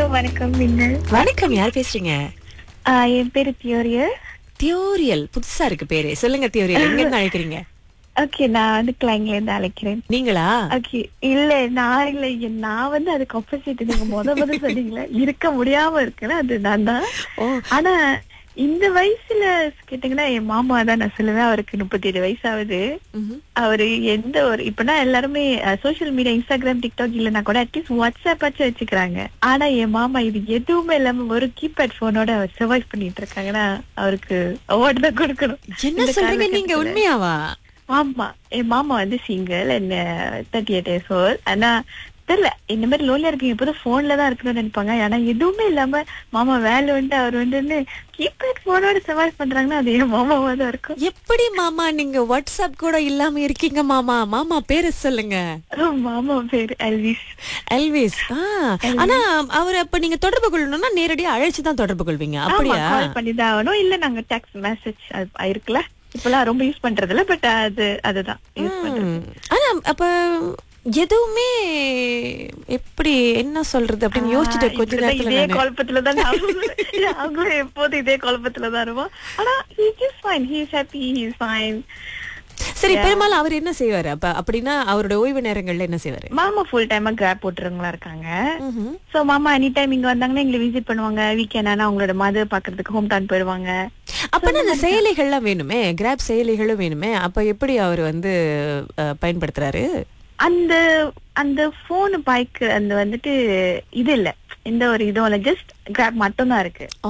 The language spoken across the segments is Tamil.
வணக்கம் நீங்கள் வணக்கம் யார் பேசுறீங்க ஆஹ் என் பேரு தியோரியல் தியோரியல் புதுசா இருக்கு பேரு சொல்லுங்க தியோரியல் எங்க இருந்து அழைக்கிறீங்க ஓகே நான் வந்து கிளைங்ல இருந்து அழைக்கிறேன் நீங்களா ஓகே இல்ல நான் இல்ல எ- நான் வந்து அதுக்கு ஆப்போசிட் நீங்க முத முத சொன்னீங்களே இருக்க முடியாம இருக்குன்னு அது நான் தான் ஓ ஆனா இந்த வயசுல கேட்டீங்கன்னா என் மாமா தான் நான் சொல்லுவேன் அவருக்கு முப்பத்தி ஏழு வயசு ஆகுது ம்ஹும். அவரு எந்த ஒரு இப்பனா எல்லாருமே சோஷியல் மீடியா இன்ஸ்டாகிராம் டிக்டாக் இல்லைன்னா கூட அட்லீஸ்ட் வாட்ஸ்அப் ஆச்சு வச்சுக்கிறாங்க ஆனா என் மாமா இது எதுவுமே இல்லாம ஒரு கீபேட் போனோட அவர் சர்வைவ் பண்ணிட்டு இருக்காங்கன்னா அவருக்கு அவார்டு தான் கொடுக்கணும் என்ன இந்த சொல்றீங்க நீங்க காலகட்டத்துல. உண்மையாவா ஆமா என் மாமா வந்து சிங்கிள் என்ன தேர்ட்டி எயிட் இயர்ஸ் ஓல் ஆனா தெரியல இந்த மாதிரி லோன்ல இருக்கீங்க இப்போதான் போன்ல தான் இருக்கணும்னு நினைப்பாங்க ஆனா எதுவுமே இல்லாம மாமா வேலை வந்து அவர் வந்து கீபேட் போனோட சர்வைவ் பண்றாங்கன்னா அது என் மாமாவா தான் இருக்கும் எப்படி மாமா நீங்க வாட்ஸ்அப் கூட இல்லாம இருக்கீங்க மாமா மாமா பேரு சொல்லுங்க மாமா பேரு அல்விஸ் எல்விஸ் ஆ, ஆனா அவர் அப்ப நீங்க தொடர்பு கொள்ளணும்னா நேரடியா அழைச்சு தான் தொடர்பு கொள்வீங்க அப்படியா கால் பண்ணி தான் ஆகணும் இல்ல நாங்க டெக்ஸ்ட் மெசேஜ் இருக்குல்ல இப்பெல்லாம் ரொம்ப யூஸ் பண்றது இல்ல பட் அது அதுதான் யூஸ் பண்றது ம். ஆனா அப்ப எதுவுமே எப்படி என்ன சொல்றது அப்படின்னு யோசிச்சுட்டு கொஞ்ச இப்படிதான் நேரத்துல இதே நானு- குழப்பத்துல தான் நாங்களும் அவங்களும் எப்போதும் இதே குழப்பத்துல தான் இருப்போம் ஆனா he is fine he is happy he is fine சரி பெரும்பாலும் அவர் என்ன செய்வாரு அப்ப அப்படின்னா அவரோட ஓய்வு நேரங்கள்ல என்ன செய்வாரு மாமா ஃபுல் டைமா கிராப் போட்டுறவங்களா இருக்காங்க ம்ஹும். சோ மாமா எனி டைம் இங்க வந்தாங்கன்னா எங்களை விசிட் பண்ணுவாங்க வீக்கெண்ட் ஆனா அவங்களோட மதர் பாக்குறதுக்கு ஹோம் டவுன் போயிடுவாங்க அப்பனா அந்த செயலிகள்லாம் வேணுமே கிராப் செயலிகளும் வேணுமே அப்ப எப்படி அவர் வந்து அஹ், பயன்படுத்துறாரு அந்த அந்த போன் பைக் அந்த வந்துட்டு இது இல்ல எந்த ஒரு இதுவும் இல்ல ஜஸ்ட் கிராப் மட்டும் தான் இருக்கு ஆ.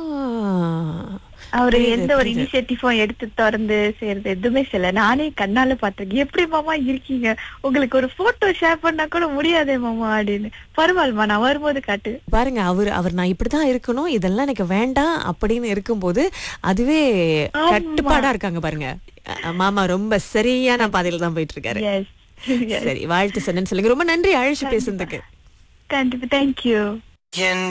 அவரு புரியுது, எந்த ஒரு புரியுது. இனிஷியேட்டிவும் எடுத்து திறந்து செய்யறது எதுவுமே செய்யல நானே கண்ணால பாத்திருக்கேன் எப்படி மாமா இருக்கீங்க உங்களுக்கு ஒரு போட்டோ ஷேர் பண்ணா கூட முடியாதே மாமா அப்படின்னு பரவாயில்லமா நான் வரும்போது காட்டு பாருங்க அவர் அவர் நான் இப்படிதான் இருக்கணும் இதெல்லாம் எனக்கு வேண்டாம் அப்படின்னு இருக்கும்போது அதுவே ஆமா. கட்டுப்பாடா இருக்காங்க பாருங்க அஹ், மாமா ரொம்ப சரியான பாதையில தான் போயிட்டு இருக்காரு எஸ் சரி வாழ்த்து சொன்னேன்னு சொல்லுங்க ரொம்ப நன்றி அழைச்சு பேசுனதுக்கு கண்டிப்பா தேங்க்யூ என்